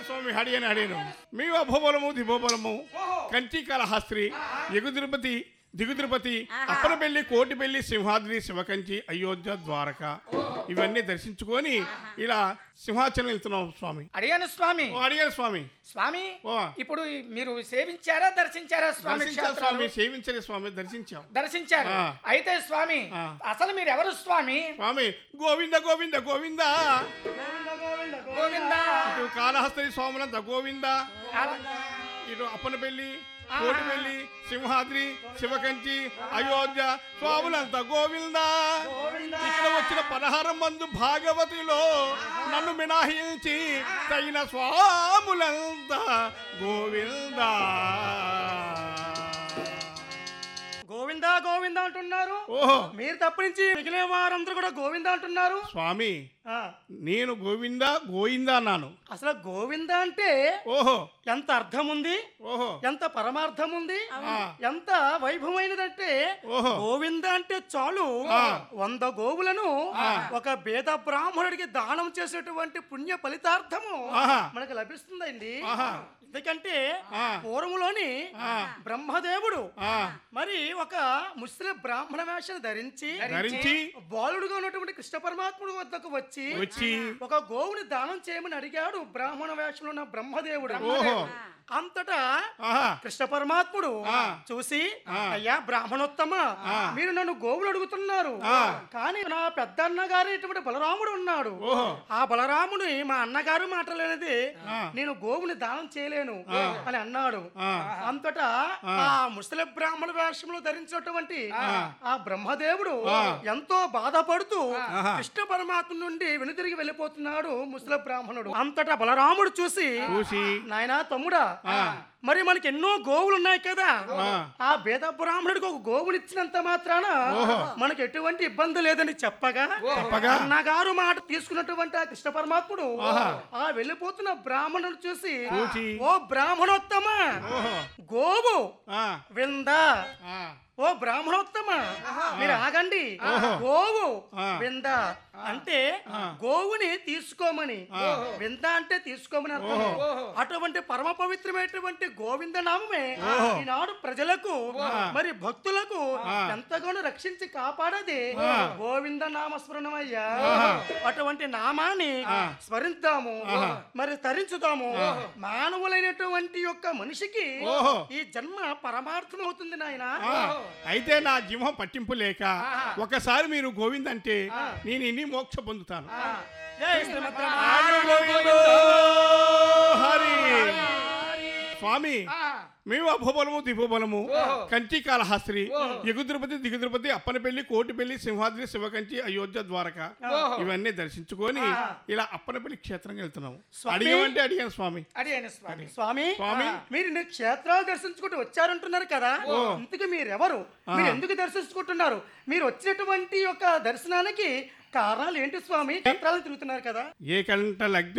స్వామి హడియని హడియను మీ అభోబలము దిభోబలము కంచి కాళహస్త్రి ఎగు తిరుపతి దిగు తిరుపతి అప్పనపల్లి కోటిపల్లి సింహాద్రి శివకంచి అయోధ్య ద్వారక ఇవన్నీ దర్శించుకొని ఇలా సింహాచలం వెళ్తున్నాం స్వామి అడిగాను స్వామి ఓ అడిగారు స్వామి స్వామి ఓ ఇప్పుడు మీరు సేవించారా దర్శించారా స్వామి దర్శించాం క్షేత్రాలు? స్వామి సేవించలే స్వామి దర్శించాం దర్శించారు ఆ. అయితే స్వామి ఆ. అసలు మీరు ఎవరు స్వామి స్వామి గోవింద గోవింద గోవింద గోవిందా ఇటు కాళహస్తి స్వాములంత గోవింద ఇటు అప్పనపల్లి కోటిపల్లి సింహాద్రి శివకంచి అయోధ్య స్వాములంతా గోవింద ఇక్కడ వచ్చిన పదహారం మంది భాగవతిలో నన్ను మినహాయించి తగిన స్వాములంతా గోవింద గోవిందా గోవిందా అంటున్నారు ఓహో మీరు తప్ప నుంచి మిగిలిన వారందరూ కూడా గోవిందా అంటున్నారు స్వామి ఆ, నేను గోవింద గోవింద అన్నాను అసలు గోవిందా అంటే ఓహో ఎంత అర్థం ఉంది ఓహో ఎంత పరమార్థం ఉంది ఆ. ఎంత వైభవమైనదంటే ఓహో గోవింద అంటే చాలు ఆ. వంద గోవులను ఒక భేద బ్రాహ్మణుడికి దానం చేసేటువంటి పుణ్య ఫలితార్థము ఆహా. మనకు లభిస్తుందండి ఆహా. ఎందుకంటే ఆ. పూర్వంలోని ఆ. బ్రహ్మదేవుడు ఆ, మరి ఒక ముస్లిం బ్రాహ్మణ వేషం ధరించి ధరించి బాలుడుగా ఉన్నటువంటి కృష్ణ పరమాత్ముడు వద్దకు వచ్చి వచ్చి ఒక గోవుని దానం చేయమని అడిగాడు బ్రాహ్మణ వేషంలో ఉన్న బ్రహ్మదేవుడు ఓహో. అంతటా ఆహా కృష్ణ పరమాత్ముడు ఆ. చూసి ఆ. అయ్యా బ్రాహ్మణోత్తమ ఆ. మీరు నన్ను గోవులు అడుగుతున్నారు ఆ. కానీ నా పెద్దన్న గారు ఇటువంటి బలరాముడు ఉన్నాడు ఓహో. ఆ బలరాముని మా అన్నగారు మాటలేనిది ఆ. నేను గోవుని దానం చేయలేను అని అన్నాడు ఆ. అంతటా ఆ ముసలి బ్రాహ్మణ వేషంలో ధరించినటువంటి ఆ బ్రహ్మదేవుడు ఎంతో బాధపడుతూ ఆహా. కృష్ణ పరమాత్మ నుండి వెనుతిరిగి వెళ్ళిపోతున్నాడు ముసలి బ్రాహ్మణుడు అంతటా బలరాముడు చూసి చూసి నాయనా తమ్ముడా మరి మనకి ఎన్నో గోవులు ఉన్నాయి కదా ఆ. ఆ భేద బ్రాహ్మణుడికి ఒక గోవుని ఇచ్చినంత మాత్రాన మనకి ఎటువంటి ఇబ్బంది లేదని చెప్పగా చెప్పగా? అన్నగారు మాట తీసుకున్నటువంటి ఆ కృష్ణ పరమాత్ముడు ఆ వెళ్ళిపోతున్న బ్రాహ్మణుడు చూసి చూసి. ఓ బ్రాహ్మణోత్తమ ఓహో గోవు ఆ, విందా ఆ, ఓ బ్రాహ్మణోత్తమ మీరు ఆగండి గోవు వింద అంటే గోవుని తీసుకోమని వింద అంటే తీసుకోమని అర్థం అటువంటి పరమ పవిత్రమైనటువంటి గోవింద నామమే ఈనాడు ప్రజలకు మరి భక్తులకు ఎంతగానో రక్షించి కాపాడది గోవింద నామ స్మరణమయ్యా అటువంటి నామాన్ని స్మరిద్దాము మరి తరించుదాము మానవులైనటువంటి యొక్క మనిషికి ఓహో. ఈ జన్మ పరమార్థం అవుతుంది నాయనా ఆ. అయితే నా జింహం పట్టింపు లేక ఒకసారి మీరు గోవింద్ అంటే నేను ఇన్ని మోక్ష పొందుతాను జై శ్రీమద్ ఆడు గోవిందో హరి స్వామి మేము అభోబలము దిభోబలము కంచి కాళహస్త్రి ఎగు తిరుపతి దిగు తిరుపతి అప్పనపల్లి కోటిపల్లి సింహాద్రి శివకంచి అయోధ్య ద్వారక ఇవన్నీ దర్శించుకొని ఇలా అప్పనపల్లి క్షేత్రంకి వెళ్తున్నాము అడిగామంటే అడిగాను స్వామి అడిగాను స్వామి స్వామి స్వామి. మీరు ఇన్ని క్షేత్రాలు దర్శించుకుంటూ వచ్చారంటున్నారు కదా ఇంతకు మీరెవరు మీరు ఎందుకు దర్శించుకుంటున్నారు మీరు వచ్చినటువంటి యొక్క దర్శనానికి కారణాలు ఏంటి స్వామి క్షేత్రాలు తిరుగుతున్నారు కదా ఏకంట లగ్న